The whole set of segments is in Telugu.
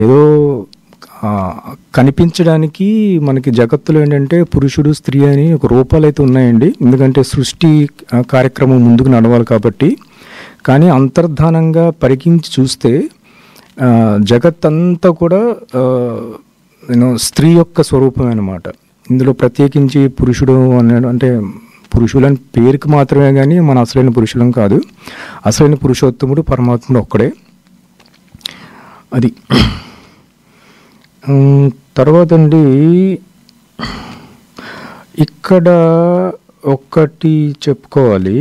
ఏదో ఆ, కనిపించడానికి మనకి జగత్తులో ఏంటంటే పురుషుడు స్త్రీ అని ఒక రూపాలు అయితే ఉన్నాయండి ఎందుకంటే సృష్టి ఆ, కార్యక్రమం ముందుకు నడవాలి కాబట్టి కానీ అంతర్ధానంగా పరికించి చూస్తే ఆ, జగత్ అంతా కూడా నేను స్త్రీ యొక్క స్వరూపం అనమాట ఇందులో ప్రత్యేకించి పురుషుడు అనే అంటే పురుషులు అని పేరుకి మాత్రమే కానీ మన అసలైన పురుషులం కాదు అసలైన పురుషోత్తముడు పరమాత్ముడు ఒక్కడే అది ఉమ్, తర్వాత అండి ఇక్కడ ఒక్కటి చెప్పుకోవాలి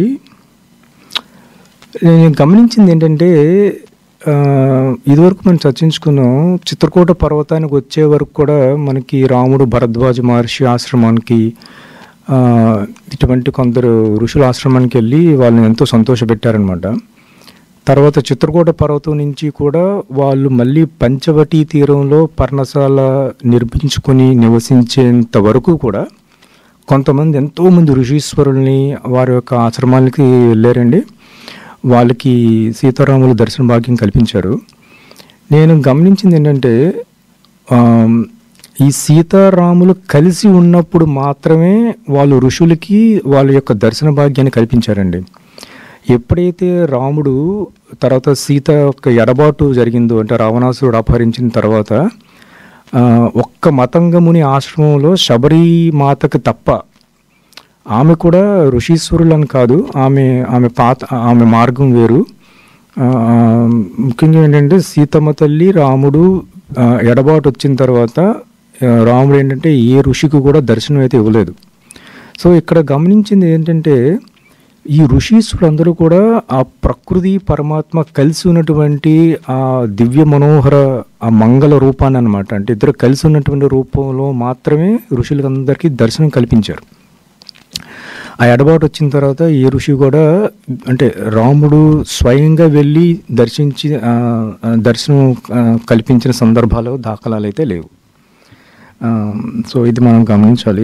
నేను గమనించింది ఏంటంటే ఆ, ఇదివరకు మనం చర్చించుకున్నాం చిత్రకూట పర్వతానికి వచ్చే వరకు కూడా మనకి రాముడు భరద్వాజ మహర్షి ఆశ్రమానికి ఆ, ఇటువంటి కొందరు ఋషుల ఆశ్రమానికి వెళ్ళి వాళ్ళని ఎంతో సంతోషపెట్టారనమాట తర్వాత చిత్రకూట పర్వతం నుంచి కూడా వాళ్ళు మళ్ళీ పంచవటి తీరంలో పర్ణశాల నిర్మించుకొని నివసించేంత వరకు కూడా కొంతమంది ఎంతోమంది ఋషీశ్వరుల్ని వారి యొక్క ఆశ్రమాలకి వెళ్ళారండి వాళ్ళకి సీతారాములు దర్శన భాగ్యం కల్పించారు నేను గమనించింది ఏంటంటే ఆమ్, ఈ సీతారాములు కలిసి ఉన్నప్పుడు మాత్రమే వాళ్ళు ఋషులకి వాళ్ళ యొక్క దర్శన భాగ్యాన్ని కల్పించారండి ఎప్పుడైతే రాముడు తర్వాత సీత యొక్క ఎడబాటు జరిగిందో అంటే రావణాసురుడు అపహరించిన తర్వాత ఆ, ఒక్క మతంగముని ఆశ్రమంలో శబరి మాతకు తప్ప ఆమె కూడా ఋషీశ్వరులు అని కాదు ఆమె ఆమె పాత ఆమె మార్గం వేరు ఆ, ముఖ్యంగా ఏంటంటే సీతమ్మ తల్లి రాముడు ఆ, ఎడబాటు వచ్చిన తర్వాత ఆ, రాముడు ఏంటంటే ఏ ఋషికి కూడా దర్శనం అయితే ఇవ్వలేదు సో ఇక్కడ గమనించింది ఏంటంటే ఈ ఋషీశ్వరులు అందరూ కూడా ఆ ప్రకృతి పరమాత్మ కలిసి ఉన్నటువంటి ఆ దివ్య మనోహర ఆ మంగళ రూపాన్ని అనమాట అంటే ఇద్దరు కలిసి ఉన్నటువంటి రూపంలో మాత్రమే ఋషులందరికీ దర్శనం కల్పించారు ఆ ఎడబాటు వచ్చిన తర్వాత ఏ ఋషి కూడా అంటే రాముడు స్వయంగా వెళ్ళి దర్శించి ఆ, ఆ, దర్శనం ఆ, కల్పించిన సందర్భాలు దాఖలాలు అయితే లేవు ఆ, సో ఇది మనం గమనించాలి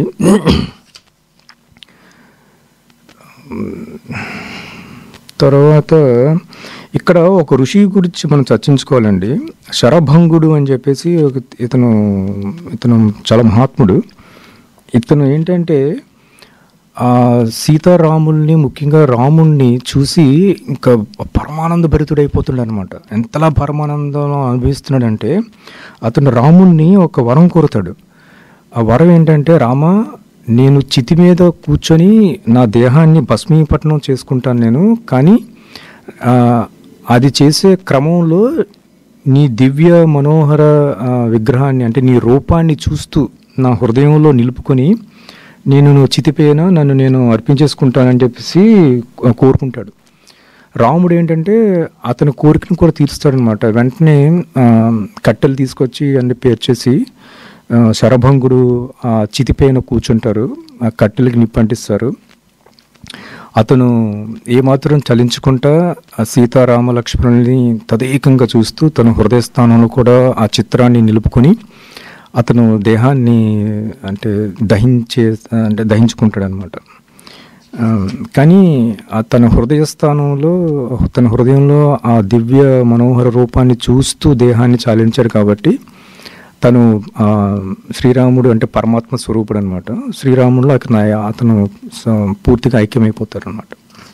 తర్వాత ఇక్కడ ఒక ఋషి గురించి మనం చర్చించుకోవాలండి శరభంగుడు అని చెప్పేసి ఒక ఇతను ఇతను చాలా మహాత్ముడు ఇతను ఏంటంటే ఆ సీతారాముల్ని ముఖ్యంగా రాముణ్ణి చూసి ఇంకా పరమానంద భరితుడైపోతున్నాడు అనమాట ఎంతలా పరమానందం అనుభవిస్తున్నాడంటే అతను రాముణ్ణి ఒక వరం కోరుతాడు ఆ వరం ఏంటంటే రామ నేను చితి మీద కూర్చొని నా దేహాన్ని భస్మీపట్నం చేసుకుంటాను నేను కానీ ఆ, అది చేసే క్రమంలో నీ దివ్య మనోహర ఆ, విగ్రహాన్ని అంటే నీ రూపాన్ని చూస్తూ నా హృదయంలో నిలుపుకొని నేను నువ్వు చితిపోయినా నన్ను నేను అర్పించేసుకుంటానని చెప్పేసి కో- కోరుకుంటాడు రాముడు ఏంటంటే అతని కోరికను కూడా తీరుస్తాడనమాట వెంటనే ఆ, కట్టెలు తీసుకొచ్చి అన్ని పేర్చేసి ఆ, శరభంగుడు ఆ చితిపైన కూర్చుంటారు ఆ కట్టెలకి నిప్పంటిస్తారు అతను ఏమాత్రం చలించకుండా ఆ సీతారామ లక్ష్మణుల్ని తదేకంగా చూస్తూ తన హృదయ స్థానంలో కూడా ఆ చిత్రాన్ని నిలుపుకొని అతను దేహాన్ని అంటే దహించే అంటే దహించుకుంటాడు అనమాట కానీ ఆ తన హృదయ స్థానంలో తన హృదయంలో ఆ దివ్య మనోహర రూపాన్ని చూస్తూ దేహాన్ని చాలించాడు కాబట్టి తను ఆ, శ్రీరాముడు అంటే పరమాత్మ స్వరూపుడు అనమాట శ్రీరాముడు అతను అతను స- పూర్తిగా ఐక్యమైపోతారు అనమాట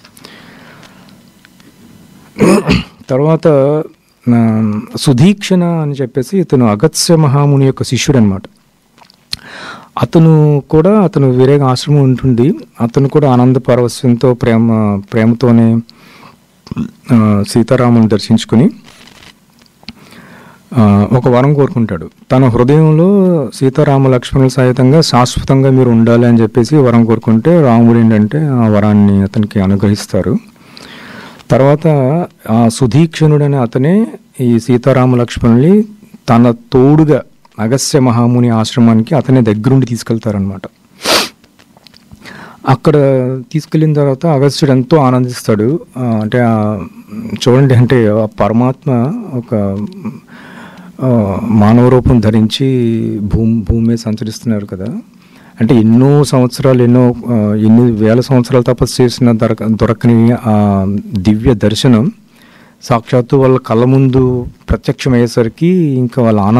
తర్వాత ఆ, సుధీక్షణ అని చెప్పేసి ఇతను అగత్స్య మహాముని యొక్క శిష్యుడు అనమాట అతను కూడా అతను వేరే ఆశ్రమం ఉంటుంది అతను కూడా ఆనంద పారవస్యంతో ప్రేమ ప్రేమతోనే ఆ, సీతారాముని దర్శించుకుని ఆ, ఒక వరం కోరుకుంటాడు తన హృదయంలో సీతారామ లక్ష్మణుల సహితంగా శాశ్వతంగా మీరు ఉండాలి అని చెప్పేసి వరం కోరుకుంటే రాముడు ఏంటంటే ఆ వరాన్ని అతనికి అనుగ్రహిస్తారు తర్వాత ఆ సుధీక్షణుడనే అతనే ఈ సీతారామ లక్ష్మణుల్ని తన తోడుగా అగస్య మహాముని ఆశ్రమానికి అతనే దగ్గరుండి తీసుకెళ్తారనమాట అక్కడ తీసుకెళ్ళిన తర్వాత అగస్త్యుడు ఎంతో ఆనందిస్తాడు ఆ, అంటే ఆ, చూడండి అంటే ఆ పరమాత్మ ఒక ఆ, మానవ రూపం ధరించి భూమి భూమి మీద సంచరిస్తున్నారు కదా అంటే ఎన్నో సంవత్సరాలు ఎన్నో ఆ, ఎన్ని వేల సంవత్సరాలు తపస్సు చేసిన దొరక దొరకని ఆ దివ్య దర్శనం సాక్షాత్తు వాళ్ళ కళ్ళ ముందు ప్రత్యక్షమయ్యేసరికి ఇంకా వాళ్ళ ఆనందం